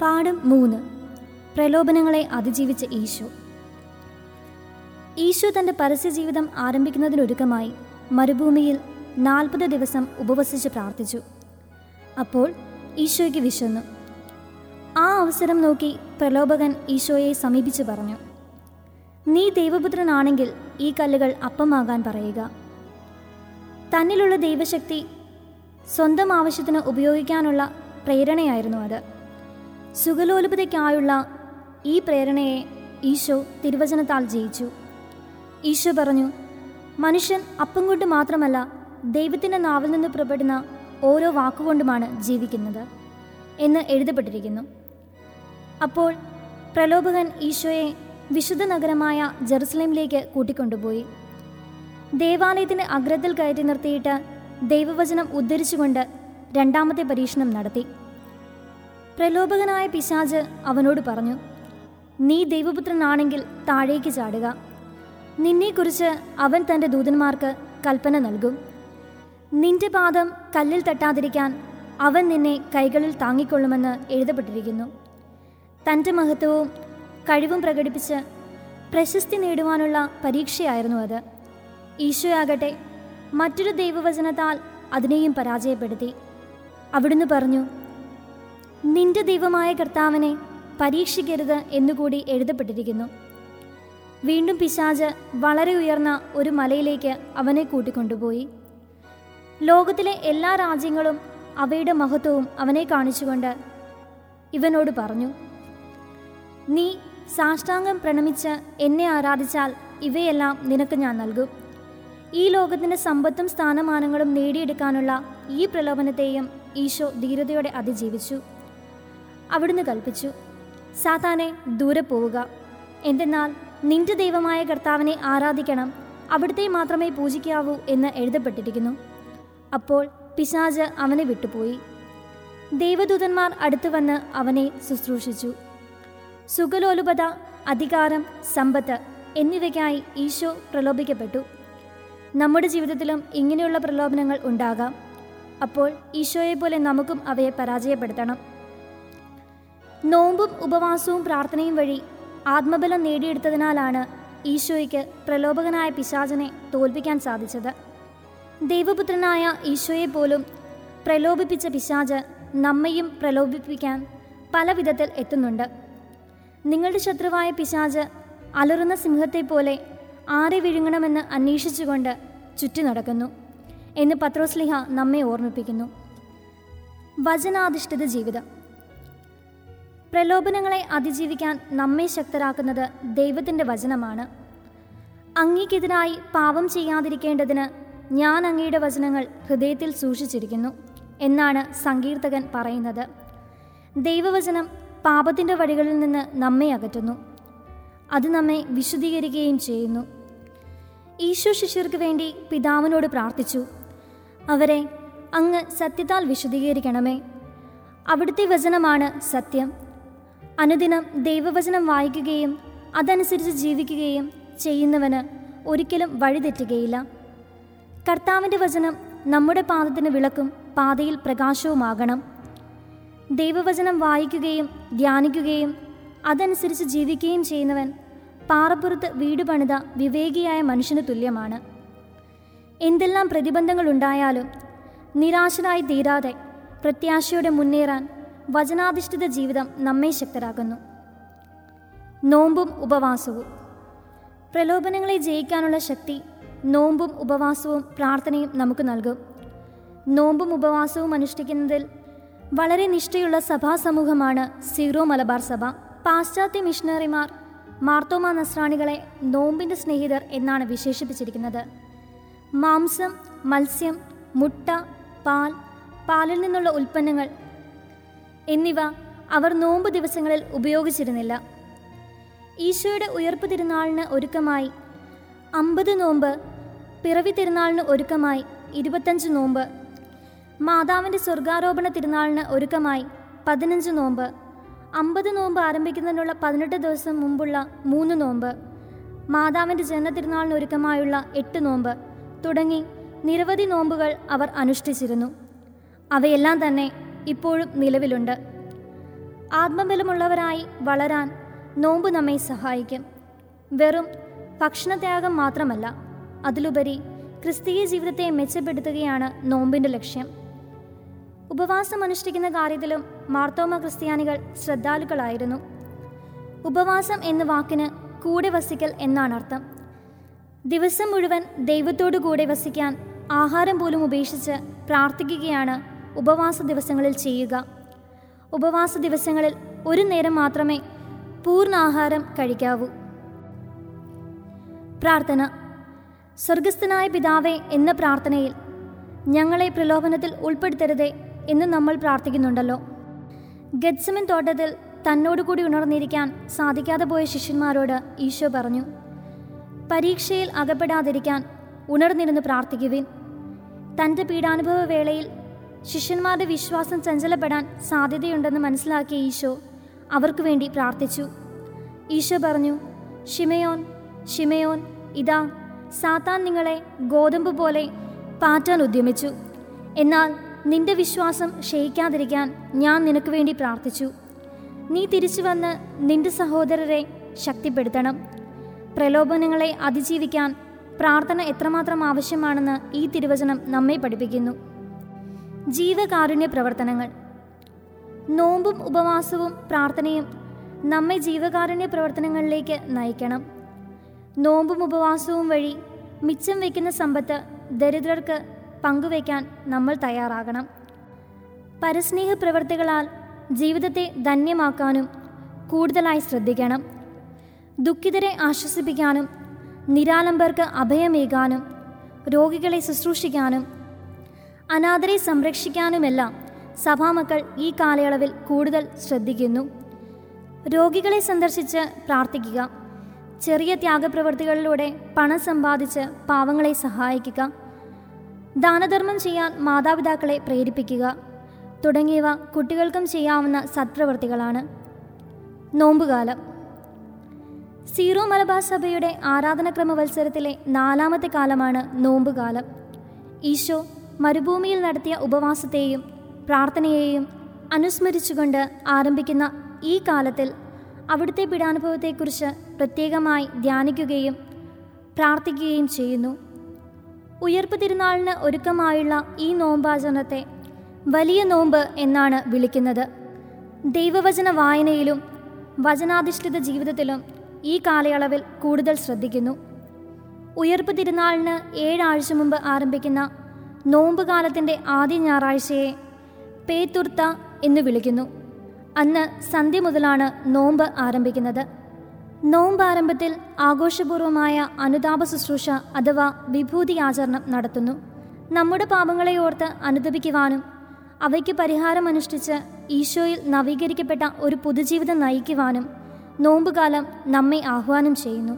പാഠം മൂന്ന് പ്രലോഭനങ്ങളെ അതിജീവിച്ച ഈശോ ഈശോ തൻ്റെ പരസ്യജീവിതം ആരംഭിക്കുന്നതിനൊരുക്കമായി മരുഭൂമിയിൽ നാൽപ്പത് ദിവസം ഉപവസിച്ച് പ്രാർത്ഥിച്ചു അപ്പോൾ ഈശോയ്ക്ക് വിശന്നു ആ അവസരം നോക്കി പ്രലോഭകൻ ഈശോയെ സമീപിച്ചു പറഞ്ഞു നീ ദൈവപുത്രനാണെങ്കിൽ ഈ കല്ലുകൾ അപ്പമാകാൻ പറയുക തന്നിലുള്ള ദൈവശക്തി സ്വന്തം ആവശ്യത്തിന് ഉപയോഗിക്കാനുള്ള പ്രേരണയായിരുന്നു അത് സുഖലോലുപതയ്ക്കായുള്ള ഈ പ്രേരണയെ ഈശോ തിരുവചനത്താൽ ജയിച്ചു ഈശോ പറഞ്ഞു മനുഷ്യൻ അപ്പം കൊണ്ട് മാത്രമല്ല ദൈവത്തിൻ്റെ നാവിൽ നിന്ന് പുറപ്പെടുന്ന ഓരോ വാക്കുകൊണ്ടുമാണ് ജീവിക്കുന്നത് എന്ന് എഴുതപ്പെട്ടിരിക്കുന്നു അപ്പോൾ പ്രലോഭകൻ ഈശോയെ വിശുദ്ധ നഗരമായ ജെറുസലേമിലേക്ക് കൂട്ടിക്കൊണ്ടുപോയി ദേവാലയത്തിൻ്റെ അഗ്രത്തിൽ കയറ്റി നിർത്തിയിട്ട് ദൈവവചനം ഉദ്ധരിച്ചുകൊണ്ട് രണ്ടാമത്തെ പരീക്ഷണം നടത്തി പ്രലോഭകനായ പിശാജ് അവനോട് പറഞ്ഞു നീ ദൈവപുത്രനാണെങ്കിൽ താഴേക്ക് ചാടുക നിന്നെക്കുറിച്ച് അവൻ തൻ്റെ ദൂതന്മാർക്ക് കൽപ്പന നൽകും നിന്റെ പാദം കല്ലിൽ തട്ടാതിരിക്കാൻ അവൻ നിന്നെ കൈകളിൽ താങ്ങിക്കൊള്ളുമെന്ന് എഴുതപ്പെട്ടിരിക്കുന്നു തൻ്റെ മഹത്വവും കഴിവും പ്രകടിപ്പിച്ച് പ്രശസ്തി നേടുവാനുള്ള പരീക്ഷയായിരുന്നു അത് ഈശോയാകട്ടെ മറ്റൊരു ദൈവവചനത്താൽ അതിനെയും പരാജയപ്പെടുത്തി അവിടുന്ന് പറഞ്ഞു നിന്റെ ദൈവമായ കർത്താവിനെ പരീക്ഷിക്കരുത് എന്നുകൂടി എഴുതപ്പെട്ടിരിക്കുന്നു വീണ്ടും പിശാജ് വളരെ ഉയർന്ന ഒരു മലയിലേക്ക് അവനെ കൂട്ടിക്കൊണ്ടുപോയി ലോകത്തിലെ എല്ലാ രാജ്യങ്ങളും അവയുടെ മഹത്വവും അവനെ കാണിച്ചുകൊണ്ട് ഇവനോട് പറഞ്ഞു നീ സാഷ്ടാംഗം പ്രണമിച്ച് എന്നെ ആരാധിച്ചാൽ ഇവയെല്ലാം നിനക്ക് ഞാൻ നൽകും ഈ ലോകത്തിൻ്റെ സമ്പത്തും സ്ഥാനമാനങ്ങളും നേടിയെടുക്കാനുള്ള ഈ പ്രലോഭനത്തെയും ഈശോ ധീരതയോടെ അതിജീവിച്ചു അവിടുന്ന് കൽപ്പിച്ചു സാത്താനെ ദൂരെ പോവുക എന്തെന്നാൽ നിന്റെ ദൈവമായ കർത്താവിനെ ആരാധിക്കണം അവിടുത്തെ മാത്രമേ പൂജിക്കാവൂ എന്ന് എഴുതപ്പെട്ടിരിക്കുന്നു അപ്പോൾ പിശാജ് അവനെ വിട്ടുപോയി ദൈവദൂതന്മാർ അടുത്തു വന്ന് അവനെ ശുശ്രൂഷിച്ചു സുഖലോലുപത അധികാരം സമ്പത്ത് എന്നിവയ്ക്കായി ഈശോ പ്രലോഭിക്കപ്പെട്ടു നമ്മുടെ ജീവിതത്തിലും ഇങ്ങനെയുള്ള പ്രലോഭനങ്ങൾ ഉണ്ടാകാം അപ്പോൾ ഈശോയെ പോലെ നമുക്കും അവയെ പരാജയപ്പെടുത്തണം നോമ്പും ഉപവാസവും പ്രാർത്ഥനയും വഴി ആത്മബലം നേടിയെടുത്തതിനാലാണ് ഈശോയ്ക്ക് പ്രലോഭകനായ പിശാചനെ തോൽപ്പിക്കാൻ സാധിച്ചത് ദൈവപുത്രനായ ഈശോയെ പോലും പ്രലോഭിപ്പിച്ച പിശാച് നമ്മയും പ്രലോഭിപ്പിക്കാൻ പല വിധത്തിൽ എത്തുന്നുണ്ട് നിങ്ങളുടെ ശത്രുവായ പിശാച് അലറുന്ന സിംഹത്തെ പോലെ ആരെ വിഴുങ്ങണമെന്ന് അന്വേഷിച്ചുകൊണ്ട് ചുറ്റി നടക്കുന്നു എന്ന് പത്രോസ്ലിഹ നമ്മെ ഓർമ്മിപ്പിക്കുന്നു വചനാധിഷ്ഠിത ജീവിതം പ്രലോഭനങ്ങളെ അതിജീവിക്കാൻ നമ്മെ ശക്തരാക്കുന്നത് ദൈവത്തിൻ്റെ വചനമാണ് അങ്ങേക്കെതിരായി പാപം ചെയ്യാതിരിക്കേണ്ടതിന് ഞാൻ അങ്ങയുടെ വചനങ്ങൾ ഹൃദയത്തിൽ സൂക്ഷിച്ചിരിക്കുന്നു എന്നാണ് സങ്കീർത്തകൻ പറയുന്നത് ദൈവവചനം പാപത്തിൻ്റെ വഴികളിൽ നിന്ന് നമ്മെ അകറ്റുന്നു അത് നമ്മെ വിശുദ്ധീകരിക്കുകയും ചെയ്യുന്നു ഈശോ ശിഷ്യർക്ക് വേണ്ടി പിതാവിനോട് പ്രാർത്ഥിച്ചു അവരെ അങ്ങ് സത്യത്താൽ വിശുദ്ധീകരിക്കണമേ അവിടുത്തെ വചനമാണ് സത്യം അനുദിനം ദൈവവചനം വായിക്കുകയും അതനുസരിച്ച് ജീവിക്കുകയും ചെയ്യുന്നവന് ഒരിക്കലും വഴിതെറ്റുകയില്ല കർത്താവിൻ്റെ വചനം നമ്മുടെ പാദത്തിന് വിളക്കും പാതയിൽ പ്രകാശവുമാകണം ദൈവവചനം വായിക്കുകയും ധ്യാനിക്കുകയും അതനുസരിച്ച് ജീവിക്കുകയും ചെയ്യുന്നവൻ പാറപ്പുറത്ത് വീട് പണിത വിവേകിയായ മനുഷ്യന് തുല്യമാണ് എന്തെല്ലാം പ്രതിബന്ധങ്ങൾ ഉണ്ടായാലും നിരാശരായി തീരാതെ പ്രത്യാശയോടെ മുന്നേറാൻ വചനാധിഷ്ഠിത ജീവിതം നമ്മെ ശക്തരാക്കുന്നു നോമ്പും ഉപവാസവും പ്രലോഭനങ്ങളെ ജയിക്കാനുള്ള ശക്തി നോമ്പും ഉപവാസവും പ്രാർത്ഥനയും നമുക്ക് നൽകും നോമ്പും ഉപവാസവും അനുഷ്ഠിക്കുന്നതിൽ വളരെ നിഷ്ഠയുള്ള സഭാസമൂഹമാണ് സീറോ മലബാർ സഭ പാശ്ചാത്യ മിഷണറിമാർ മാർത്തോമ നസ്രാണികളെ നോമ്പിൻ്റെ സ്നേഹിതർ എന്നാണ് വിശേഷിപ്പിച്ചിരിക്കുന്നത് മാംസം മത്സ്യം മുട്ട പാൽ പാലിൽ നിന്നുള്ള ഉൽപ്പന്നങ്ങൾ എന്നിവ അവർ നോമ്പ് ദിവസങ്ങളിൽ ഉപയോഗിച്ചിരുന്നില്ല ഈശോയുടെ ഉയർപ്പ് തിരുനാളിന് ഒരുക്കമായി അമ്പത് നോമ്പ് പിറവി തിരുനാളിന് ഒരുക്കമായി ഇരുപത്തഞ്ച് നോമ്പ് മാതാവിൻ്റെ സ്വർഗാരോപണ തിരുനാളിന് ഒരുക്കമായി പതിനഞ്ച് നോമ്പ് അമ്പത് നോമ്പ് ആരംഭിക്കുന്നതിനുള്ള പതിനെട്ട് ദിവസം മുമ്പുള്ള മൂന്ന് നോമ്പ് മാതാവിൻ്റെ ജന്മതിരുനാളിന് ഒരുക്കമായുള്ള എട്ട് നോമ്പ് തുടങ്ങി നിരവധി നോമ്പുകൾ അവർ അനുഷ്ഠിച്ചിരുന്നു അവയെല്ലാം തന്നെ ഇപ്പോഴും നിലവിലുണ്ട് ആത്മബലമുള്ളവരായി വളരാൻ നോമ്പ് നമ്മെ സഹായിക്കും വെറും ഭക്ഷണത്യാഗം മാത്രമല്ല അതിലുപരി ക്രിസ്തീയ ജീവിതത്തെ മെച്ചപ്പെടുത്തുകയാണ് നോമ്പിൻ്റെ ലക്ഷ്യം ഉപവാസം അനുഷ്ഠിക്കുന്ന കാര്യത്തിലും മാർത്തോമ ക്രിസ്ത്യാനികൾ ശ്രദ്ധാലുക്കളായിരുന്നു ഉപവാസം എന്ന വാക്കിന് കൂടെ വസിക്കൽ എന്നാണ് അർത്ഥം ദിവസം മുഴുവൻ ദൈവത്തോടു കൂടെ വസിക്കാൻ ആഹാരം പോലും ഉപേക്ഷിച്ച് പ്രാർത്ഥിക്കുകയാണ് ഉപവാസ ദിവസങ്ങളിൽ ചെയ്യുക ഉപവാസ ദിവസങ്ങളിൽ ഒരു നേരം മാത്രമേ പൂർണ്ണാഹാരം കഴിക്കാവൂ പ്രാർത്ഥന സ്വർഗസ്ഥനായ പിതാവേ എന്ന പ്രാർത്ഥനയിൽ ഞങ്ങളെ പ്രലോഭനത്തിൽ ഉൾപ്പെടുത്തരുതേ എന്ന് നമ്മൾ പ്രാർത്ഥിക്കുന്നുണ്ടല്ലോ ഗത്സമൻ തോട്ടത്തിൽ തന്നോടുകൂടി ഉണർന്നിരിക്കാൻ സാധിക്കാതെ പോയ ശിഷ്യന്മാരോട് ഈശോ പറഞ്ഞു പരീക്ഷയിൽ അകപ്പെടാതിരിക്കാൻ ഉണർന്നിരുന്ന് പ്രാർത്ഥിക്കുവിൻ തൻ്റെ പീഡാനുഭവ വേളയിൽ ശിഷ്യന്മാരുടെ വിശ്വാസം ചഞ്ചലപ്പെടാൻ സാധ്യതയുണ്ടെന്ന് മനസ്സിലാക്കിയ ഈശോ അവർക്ക് വേണ്ടി പ്രാർത്ഥിച്ചു ഈശോ പറഞ്ഞു ഷിമയോൻ ഷിമയോൻ ഇതാ സാത്താൻ നിങ്ങളെ ഗോതമ്പ് പോലെ പാറ്റാൻ ഉദ്യമിച്ചു എന്നാൽ നിന്റെ വിശ്വാസം ക്ഷയിക്കാതിരിക്കാൻ ഞാൻ നിനക്ക് വേണ്ടി പ്രാർത്ഥിച്ചു നീ തിരിച്ചു വന്ന് നിന്റെ സഹോദരരെ ശക്തിപ്പെടുത്തണം പ്രലോഭനങ്ങളെ അതിജീവിക്കാൻ പ്രാർത്ഥന എത്രമാത്രം ആവശ്യമാണെന്ന് ഈ തിരുവചനം നമ്മെ പഠിപ്പിക്കുന്നു ജീവകാരുണ്യ പ്രവർത്തനങ്ങൾ നോമ്പും ഉപവാസവും പ്രാർത്ഥനയും നമ്മെ ജീവകാരുണ്യ പ്രവർത്തനങ്ങളിലേക്ക് നയിക്കണം നോമ്പും ഉപവാസവും വഴി മിച്ചം വയ്ക്കുന്ന സമ്പത്ത് ദരിദ്രർക്ക് പങ്കുവയ്ക്കാൻ നമ്മൾ തയ്യാറാകണം പരസ്നേഹ പ്രവർത്തികളാൽ ജീവിതത്തെ ധന്യമാക്കാനും കൂടുതലായി ശ്രദ്ധിക്കണം ദുഃഖിതരെ ആശ്വസിപ്പിക്കാനും നിരാലംബർക്ക് അഭയമേകാനും രോഗികളെ ശുശ്രൂഷിക്കാനും അനാഥരെ സംരക്ഷിക്കാനുമെല്ലാം സഭാമക്കൾ ഈ കാലയളവിൽ കൂടുതൽ ശ്രദ്ധിക്കുന്നു രോഗികളെ സന്ദർശിച്ച് പ്രാർത്ഥിക്കുക ചെറിയ ത്യാഗപ്രവൃത്തികളിലൂടെ പണം സമ്പാദിച്ച് പാവങ്ങളെ സഹായിക്കുക ദാനധർമ്മം ചെയ്യാൻ മാതാപിതാക്കളെ പ്രേരിപ്പിക്കുക തുടങ്ങിയവ കുട്ടികൾക്കും ചെയ്യാവുന്ന സത്പ്രവൃത്തികളാണ് നോമ്പുകാലം സീറോ മലബാർ സഭയുടെ ആരാധനക്രമ മത്സരത്തിലെ നാലാമത്തെ കാലമാണ് നോമ്പുകാലം ഈശോ മരുഭൂമിയിൽ നടത്തിയ ഉപവാസത്തെയും പ്രാർത്ഥനയെയും അനുസ്മരിച്ചുകൊണ്ട് ആരംഭിക്കുന്ന ഈ കാലത്തിൽ അവിടുത്തെ പീഡാനുഭവത്തെക്കുറിച്ച് പ്രത്യേകമായി ധ്യാനിക്കുകയും പ്രാർത്ഥിക്കുകയും ചെയ്യുന്നു ഉയർപ്പ് തിരുനാളിന് ഒരുക്കമായുള്ള ഈ നോമ്പാചരണത്തെ വലിയ നോമ്പ് എന്നാണ് വിളിക്കുന്നത് ദൈവവചന വായനയിലും വചനാധിഷ്ഠിത ജീവിതത്തിലും ഈ കാലയളവിൽ കൂടുതൽ ശ്രദ്ധിക്കുന്നു ഉയർപ്പ് തിരുനാളിന് ഏഴാഴ്ച മുമ്പ് ആരംഭിക്കുന്ന നോമ്പ് കാലത്തിൻ്റെ ആദ്യ ഞായറാഴ്ചയെ പേത്തുർത്ത എന്ന് വിളിക്കുന്നു അന്ന് സന്ധ്യ മുതലാണ് നോമ്പ് ആരംഭിക്കുന്നത് നോമ്പ് ആരംഭത്തിൽ ആഘോഷപൂർവമായ അനുതാപ ശുശ്രൂഷ അഥവാ വിഭൂതി ആചരണം നടത്തുന്നു നമ്മുടെ പാപങ്ങളെ ഓർത്ത് അനുദപിക്കുവാനും അവയ്ക്ക് പരിഹാരം അനുഷ്ഠിച്ച് ഈശോയിൽ നവീകരിക്കപ്പെട്ട ഒരു പുതുജീവിതം നയിക്കുവാനും നോമ്പുകാലം നമ്മെ ആഹ്വാനം ചെയ്യുന്നു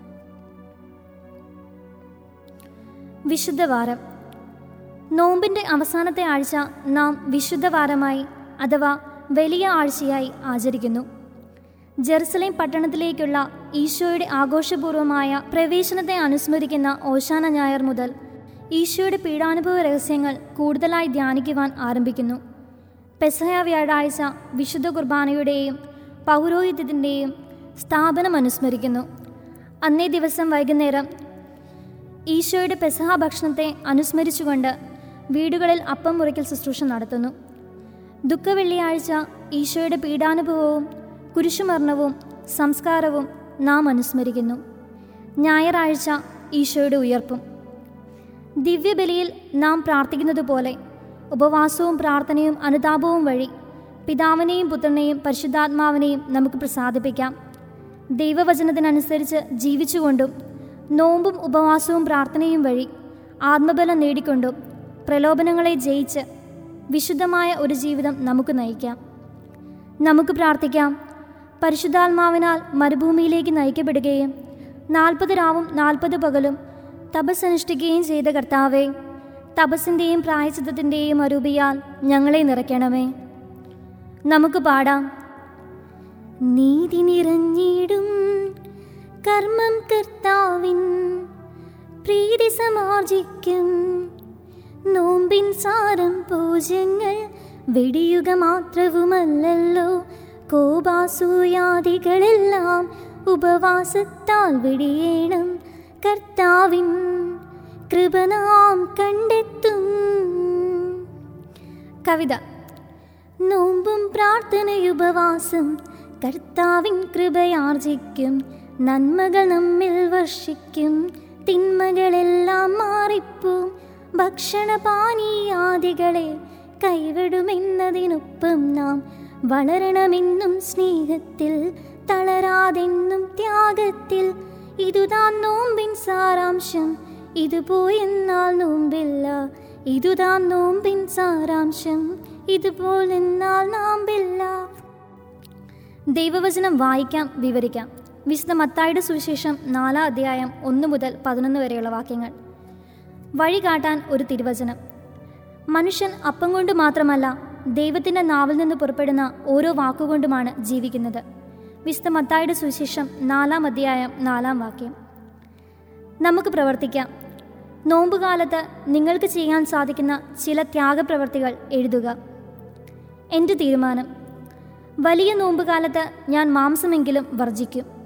വിശുദ്ധവാരം നോമ്പിൻ്റെ അവസാനത്തെ ആഴ്ച നാം വിശുദ്ധവാരമായി അഥവാ വലിയ ആഴ്ചയായി ആചരിക്കുന്നു ജെറുസലേം പട്ടണത്തിലേക്കുള്ള ഈശോയുടെ ആഘോഷപൂർവമായ പ്രവേശനത്തെ അനുസ്മരിക്കുന്ന ഓശാന ഞായർ മുതൽ ഈശോയുടെ പീഡാനുഭവ രഹസ്യങ്ങൾ കൂടുതലായി ധ്യാനിക്കുവാൻ ആരംഭിക്കുന്നു പെസഹ വ്യാഴാഴ്ച വിശുദ്ധ കുർബാനയുടെയും പൗരോഹിത്യത്തിൻ്റെയും സ്ഥാപനം അനുസ്മരിക്കുന്നു അന്നേ ദിവസം വൈകുന്നേരം ഈശോയുടെ പെസഹ ഭക്ഷണത്തെ അനുസ്മരിച്ചുകൊണ്ട് വീടുകളിൽ അപ്പം മുറിക്കൽ ശുശ്രൂഷ നടത്തുന്നു ദുഃഖവെള്ളിയാഴ്ച ഈശോയുടെ പീഡാനുഭവവും കുരിശുമരണവും സംസ്കാരവും നാം അനുസ്മരിക്കുന്നു ഞായറാഴ്ച ഈശോയുടെ ഉയർപ്പും ദിവ്യബലിയിൽ നാം പ്രാർത്ഥിക്കുന്നത് പോലെ ഉപവാസവും പ്രാർത്ഥനയും അനുതാപവും വഴി പിതാവിനെയും പുത്രനെയും പരിശുദ്ധാത്മാവിനെയും നമുക്ക് പ്രസാദിപ്പിക്കാം ദൈവവചനത്തിനനുസരിച്ച് ജീവിച്ചുകൊണ്ടും നോമ്പും ഉപവാസവും പ്രാർത്ഥനയും വഴി ആത്മബലം നേടിക്കൊണ്ടും പ്രലോഭനങ്ങളെ ജയിച്ച് വിശുദ്ധമായ ഒരു ജീവിതം നമുക്ക് നയിക്കാം നമുക്ക് പ്രാർത്ഥിക്കാം പരിശുദ്ധാത്മാവിനാൽ മരുഭൂമിയിലേക്ക് നയിക്കപ്പെടുകയും നാൽപ്പത് രാവും നാൽപ്പത് പകലും തപസ് അനുഷ്ഠിക്കുകയും ചെയ്ത കർത്താവെ തപസ്സിൻ്റെയും പ്രായച്ചിത്തത്തിൻ്റെയും അരൂപിയാൽ ഞങ്ങളെ നിറയ്ക്കണമേ നമുക്ക് പാടാം നീതി നിറഞ്ഞിടും കർമ്മം കർത്താവിൻ പ്രീതി സമാർജിക്കും നോമ്പിൻ സാരം പൂജങ്ങൾ വെടിയുക മാത്രവുമല്ലല്ലോ കോപാസൂയാദികളെല്ലാം ഉപവാസത്താൽ വെടിയേണം കർത്താവിൻ കൃപ നാം കണ്ടെത്തും കവിത നോമ്പും പ്രാർത്ഥനയുപവാസം കർത്താവിൻ കൃപയാർജിക്കും നന്മകൾ നമ്മിൽ വർഷിക്കും തിന്മകളെല്ലാം മാറിപ്പോം ഭക്ഷണപാനീയാദികളെ കൈവിടുമെന്നതിനൊപ്പം നാം വളരണമെന്നും സ്നേഹത്തിൽ തളരാതെന്നും ത്യാഗത്തിൽ ഇതുതാൻ നോമ്പിൻ സാരാംശം ഇത് പോയെന്നാൽ നോമ്പില്ല ഇതുതാൻ നോമ്പിൻ സാരാംശം ഇതുപോലെന്നാൽ നോമ്പില്ല ദൈവവചനം വായിക്കാം വിവരിക്കാം വിശുദ്ധ മത്തായുടെ സുവിശേഷം നാലാം അധ്യായം ഒന്ന് മുതൽ പതിനൊന്ന് വരെയുള്ള വാക്യങ്ങൾ വഴി കാട്ടാൻ ഒരു തിരുവചനം മനുഷ്യൻ അപ്പം കൊണ്ട് മാത്രമല്ല ദൈവത്തിൻ്റെ നാവിൽ നിന്ന് പുറപ്പെടുന്ന ഓരോ വാക്കുകൊണ്ടുമാണ് ജീവിക്കുന്നത് വിശുദ്ധ മത്തായുടെ സുവിശേഷം നാലാം അധ്യായം നാലാം വാക്യം നമുക്ക് പ്രവർത്തിക്കാം നോമ്പുകാലത്ത് നിങ്ങൾക്ക് ചെയ്യാൻ സാധിക്കുന്ന ചില ത്യാഗപ്രവർത്തികൾ എഴുതുക എൻ്റെ തീരുമാനം വലിയ നോമ്പുകാലത്ത് ഞാൻ മാംസമെങ്കിലും വർജിക്കും